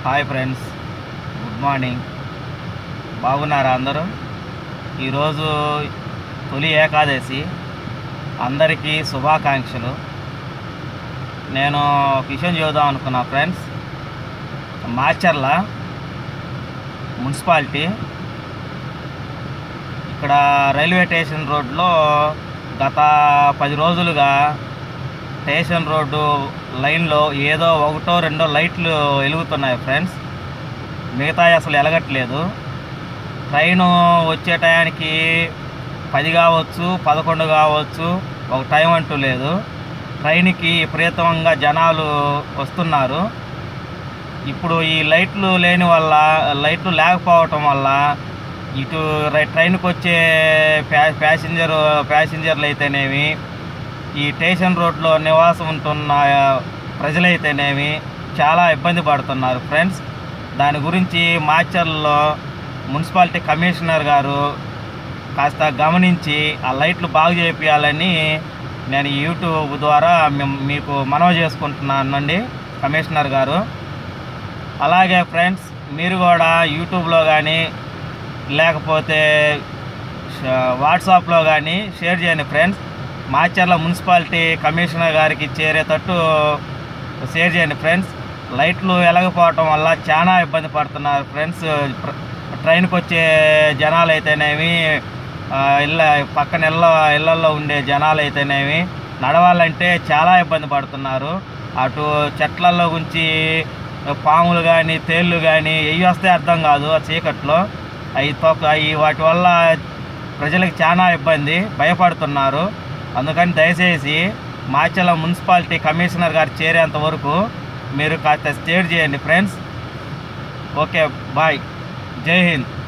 hi friends good morning బాగున్నారా అందరూ ఈరోజు తొలి ఏకాదశి అందరికీ శుభాకాంక్షలు నేను ఒక విషయం చెబుదాం అనుకున్నా ఫ్రెండ్స్ మాచర్ల మున్సిపాలిటీ ఇక్కడ రైల్వే స్టేషన్ రోడ్లో గత పది రోజులుగా స్టేషన్ రోడ్డు లైన్లో ఏదో ఒకటో రెండో లైట్లు వెలుగుతున్నాయి ఫ్రెండ్స్ మిగతా అసలు వెలగట్లేదు ట్రైను వచ్చే టయానికి పది కావచ్చు పదకొండు కావచ్చు ఒక టైం అంటూ లేదు ట్రైన్కి విపరీతంగా జనాలు వస్తున్నారు ఇప్పుడు ఈ లైట్లు లేని వల్ల లైట్లు లేకపోవటం వల్ల ఇటు రై- ట్రైన్కి వచ్చే ప్యా ప్యాసింజర్ ప్యాసింజర్లు అయితేనేమి ఈ స్టేషన్ రోడ్లో నివాసం ఉంటున్న ప్రజలైతేనేమి చాలా ఇబ్బంది పడుతున్నారు ఫ్రెండ్స్ దాని గురించి మాచర్లో మున్సిపాలిటీ కమిషనర్ గారు కాస్త గమనించి ఆ లైట్లు బాగు చేయించాలని నేను ఈ యూట్యూబ్ ద్వారా మేము మీకు మనవి చేసుకుంటున్నానండి కమిషనర్ గారు అలాగే ఫ్రెండ్స్ మీరు కూడా యూట్యూబ్లో కానీ లేకపోతే ష- వాట్సాప్లో కానీ షేర్ చేయండి ఫ్రెండ్స్ మాచర్ల మున్సిపాలిటీ కమిషనర్ గారికి చేరేటట్టు షేర్ చేయండి ఫ్రెండ్స్ లైట్లు వెలగపోవటం వల్ల చాలా ఇబ్బంది పడుతున్నారు ఫ్రెండ్స్ ప్ర- ట్రైన్కి వచ్చే జనాలు అయితేనేమి ఆ, ఇళ్ళ పక్కన ఇళ్ళ ఇళ్ళల్లో ఉండే జనాలు అయితేనేమి నడవాలంటే చాలా ఇబ్బంది పడుతున్నారు అటు చెట్లలో గుంచి పాములు కానీ తేళ్ళు కానీ ఎవి వస్తే అర్థం కాదు ఆ చీకట్లో అవి తొక్క అవి వాటి వల్ల ప్రజలకు చాలా ఇబ్బంది భయపడుతున్నారు అందుకని దయచేసి మాచల మున్సిపాలిటీ కమిషనర్ గారు చేరేంత వరకు మీరు కాస్త స్టేట్ చేయండి ఫ్రెండ్స్ ఓకే బాయ్ జై హింద్